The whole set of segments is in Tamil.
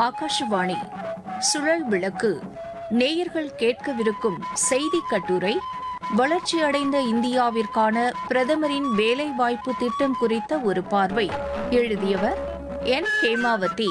ஆகாஷவாணி சுழல் விளக்கு நேயர்கள் கேட்கவிருக்கும் செய்தி கட்டுரை வளர்ச்சியடைந்த இந்தியாவிற்கான பிரதமரின் வேலைவாய்ப்பு திட்டம் குறித்த ஒரு பார்வை எழுதியவர் என் ஹேமாவதி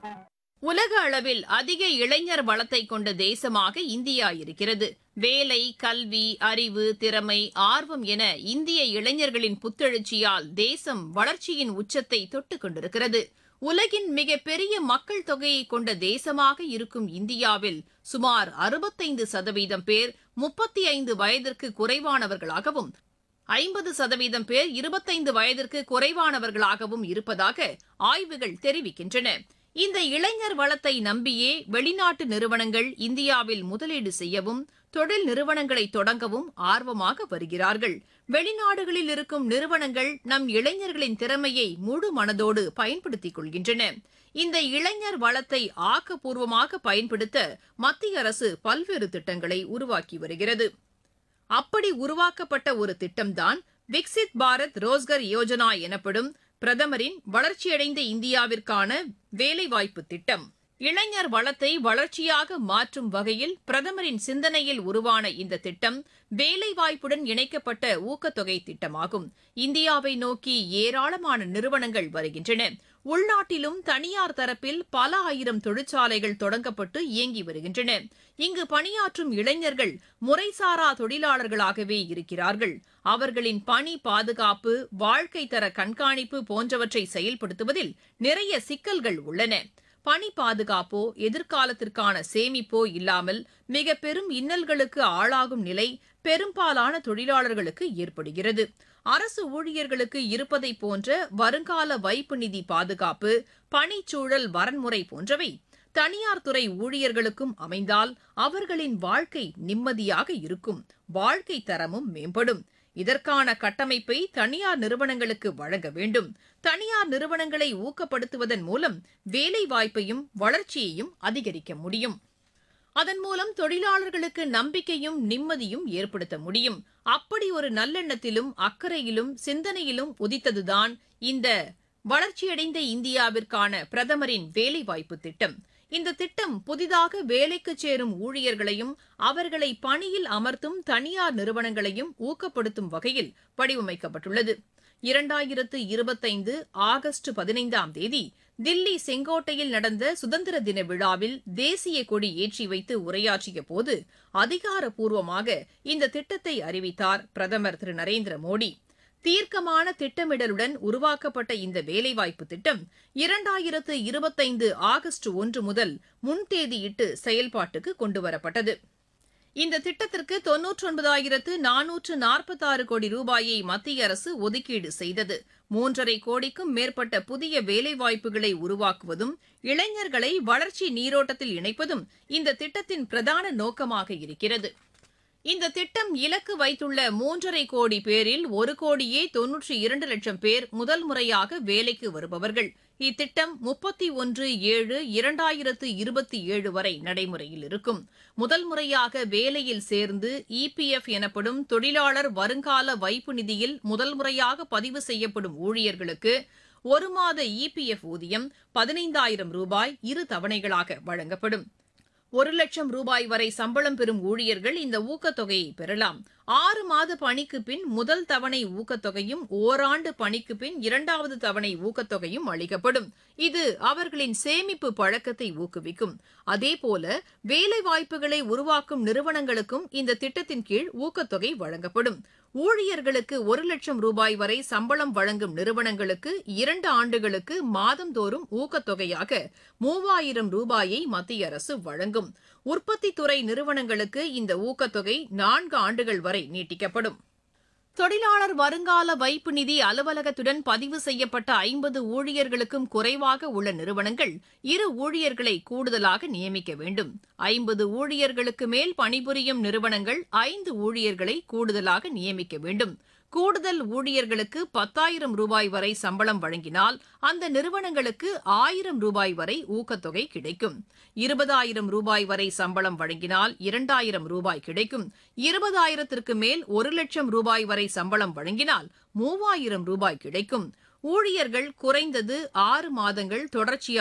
உலக அளவில் அதிக இளைஞர் வளத்தை கொண்ட தேசமாக இந்தியா இருக்கிறது வேலை கல்வி அறிவு திறமை ஆர்வம் என இந்திய இளைஞர்களின் புத்தெழுச்சியால் தேசம் வளர்ச்சியின் உச்சத்தை தொட்டுக் கொண்டிருக்கிறது உலகின் மிகப்பெரிய மக்கள் தொகையை கொண்ட தேசமாக இருக்கும் இந்தியாவில் சுமார் அறுபத்தைந்து சதவீதம் பேர் முப்பத்தி ஐந்து வயதிற்கு குறைவானவர்களாகவும் ஐம்பது சதவீதம் பேர் இருபத்தைந்து வயதிற்கு குறைவானவர்களாகவும் இருப்பதாக ஆய்வுகள் தெரிவிக்கின்றன இந்த இளைஞர் வளத்தை நம்பியே வெளிநாட்டு நிறுவனங்கள் இந்தியாவில் முதலீடு செய்யவும் தொழில் நிறுவனங்களை தொடங்கவும் ஆர்வமாக வருகிறார்கள் வெளிநாடுகளில் இருக்கும் நிறுவனங்கள் நம் இளைஞர்களின் திறமையை முழு மனதோடு பயன்படுத்திக் கொள்கின்றன இந்த இளைஞர் வளத்தை ஆக்கப்பூர்வமாக பயன்படுத்த மத்திய அரசு பல்வேறு திட்டங்களை உருவாக்கி வருகிறது அப்படி உருவாக்கப்பட்ட ஒரு திட்டம்தான் விக்சித் பாரத் ரோஸ்கர் யோஜனா எனப்படும் பிரதமரின் வளர்ச்சியடைந்த இந்தியாவிற்கான வேலைவாய்ப்பு திட்டம் இளைஞர் வளத்தை வளர்ச்சியாக மாற்றும் வகையில் பிரதமரின் சிந்தனையில் உருவான இந்த திட்டம் வேலைவாய்ப்புடன் இணைக்கப்பட்ட ஊக்கத்தொகை திட்டமாகும் இந்தியாவை நோக்கி ஏராளமான நிறுவனங்கள் வருகின்றன உள்நாட்டிலும் தனியார் தரப்பில் பல ஆயிரம் தொழிற்சாலைகள் தொடங்கப்பட்டு இயங்கி வருகின்றன இங்கு பணியாற்றும் இளைஞர்கள் முறைசாரா தொழிலாளர்களாகவே இருக்கிறார்கள் அவர்களின் பணி பாதுகாப்பு வாழ்க்கை தர கண்காணிப்பு போன்றவற்றை செயல்படுத்துவதில் நிறைய சிக்கல்கள் உள்ளன பணி பாதுகாப்போ எதிர்காலத்திற்கான சேமிப்போ இல்லாமல் மிக பெரும் இன்னல்களுக்கு ஆளாகும் நிலை பெரும்பாலான தொழிலாளர்களுக்கு ஏற்படுகிறது அரசு ஊழியர்களுக்கு இருப்பதை போன்ற வருங்கால வைப்பு நிதி பாதுகாப்பு பணிச்சூழல் வரன்முறை போன்றவை தனியார் துறை ஊழியர்களுக்கும் அமைந்தால் அவர்களின் வாழ்க்கை நிம்மதியாக இருக்கும் வாழ்க்கை தரமும் மேம்படும் இதற்கான கட்டமைப்பை தனியார் நிறுவனங்களுக்கு வழங்க வேண்டும் தனியார் நிறுவனங்களை ஊக்கப்படுத்துவதன் மூலம் வேலை வாய்ப்பையும் வளர்ச்சியையும் அதிகரிக்க முடியும் அதன் மூலம் தொழிலாளர்களுக்கு நம்பிக்கையும் நிம்மதியும் ஏற்படுத்த முடியும் அப்படி ஒரு நல்லெண்ணத்திலும் அக்கறையிலும் சிந்தனையிலும் உதித்ததுதான் இந்த வளர்ச்சியடைந்த இந்தியாவிற்கான பிரதமரின் வேலைவாய்ப்பு திட்டம் இந்த திட்டம் புதிதாக வேலைக்கு சேரும் ஊழியர்களையும் அவர்களை பணியில் அமர்த்தும் தனியார் நிறுவனங்களையும் ஊக்கப்படுத்தும் வகையில் வடிவமைக்கப்பட்டுள்ளது இரண்டாயிரத்து இருபத்தைந்து ஆகஸ்ட் பதினைந்தாம் தேதி தில்லி செங்கோட்டையில் நடந்த சுதந்திர தின விழாவில் தேசிய கொடி ஏற்றி வைத்து உரையாற்றிய போது அதிகாரப்பூர்வமாக இந்த திட்டத்தை அறிவித்தார் பிரதமர் திரு நரேந்திர மோடி தீர்க்கமான திட்டமிடலுடன் உருவாக்கப்பட்ட இந்த வேலைவாய்ப்பு திட்டம் இரண்டாயிரத்து இருபத்தைந்து ஆகஸ்ட் ஒன்று முதல் முன்தேதியிட்டு செயல்பாட்டுக்கு கொண்டுவரப்பட்டது இந்த திட்டத்திற்கு தொன்னூற்றி ஒன்பதாயிரத்து நானூற்று நாற்பத்தாறு கோடி ரூபாயை மத்திய அரசு ஒதுக்கீடு செய்தது மூன்றரை கோடிக்கும் மேற்பட்ட புதிய வேலைவாய்ப்புகளை உருவாக்குவதும் இளைஞர்களை வளர்ச்சி நீரோட்டத்தில் இணைப்பதும் இந்த திட்டத்தின் பிரதான நோக்கமாக இருக்கிறது இந்த திட்டம் இலக்கு வைத்துள்ள மூன்றரை கோடி பேரில் ஒரு கோடியே தொன்னூற்றி இரண்டு லட்சம் பேர் முதல் முறையாக வேலைக்கு வருபவர்கள் இத்திட்டம் முப்பத்தி ஒன்று ஏழு இரண்டாயிரத்து இருபத்தி ஏழு வரை நடைமுறையில் இருக்கும் முதல் முறையாக வேலையில் சேர்ந்து இபிஎஃப் எனப்படும் தொழிலாளர் வருங்கால வைப்பு நிதியில் முதல் முறையாக பதிவு செய்யப்படும் ஊழியர்களுக்கு ஒரு மாத இபிஎஃப் ஊதியம் பதினைந்தாயிரம் ரூபாய் இரு தவணைகளாக வழங்கப்படும் ஒரு லட்சம் ரூபாய் வரை சம்பளம் பெறும் ஊழியர்கள் இந்த ஊக்கத்தொகையை பெறலாம் ஆறு மாத பணிக்கு பின் முதல் தவணை ஊக்கத்தொகையும் ஓராண்டு பணிக்கு பின் இரண்டாவது தவணை ஊக்கத்தொகையும் அளிக்கப்படும் இது அவர்களின் சேமிப்பு பழக்கத்தை ஊக்குவிக்கும் அதேபோல வேலை வாய்ப்புகளை உருவாக்கும் நிறுவனங்களுக்கும் இந்த திட்டத்தின் கீழ் ஊக்கத்தொகை வழங்கப்படும் ஊழியர்களுக்கு ஒரு லட்சம் ரூபாய் வரை சம்பளம் வழங்கும் நிறுவனங்களுக்கு இரண்டு ஆண்டுகளுக்கு மாதந்தோறும் ஊக்கத்தொகையாக மூவாயிரம் ரூபாயை மத்திய அரசு வழங்கும் உற்பத்தி துறை நிறுவனங்களுக்கு இந்த ஊக்கத்தொகை நான்கு ஆண்டுகள் வரை நீட்டிக்கப்படும் தொழிலாளர் வருங்கால வைப்பு நிதி அலுவலகத்துடன் பதிவு செய்யப்பட்ட ஐம்பது ஊழியர்களுக்கும் குறைவாக உள்ள நிறுவனங்கள் இரு ஊழியர்களை கூடுதலாக நியமிக்க வேண்டும் ஐம்பது ஊழியர்களுக்கு மேல் பணிபுரியும் நிறுவனங்கள் ஐந்து ஊழியர்களை கூடுதலாக நியமிக்க வேண்டும் கூடுதல் ஊழியர்களுக்கு பத்தாயிரம் ரூபாய் வரை சம்பளம் வழங்கினால் அந்த நிறுவனங்களுக்கு ஆயிரம் ரூபாய் வரை ஊக்கத்தொகை கிடைக்கும் இருபதாயிரம் ரூபாய் வரை சம்பளம் வழங்கினால் இரண்டாயிரம் ரூபாய் கிடைக்கும் இருபதாயிரத்திற்கு மேல் ஒரு லட்சம் ரூபாய் வரை சம்பளம் வழங்கினால் மூவாயிரம் ரூபாய் கிடைக்கும் ஊழியர்கள் குறைந்தது ஆறு மாதங்கள் தொடர்ச்சியாக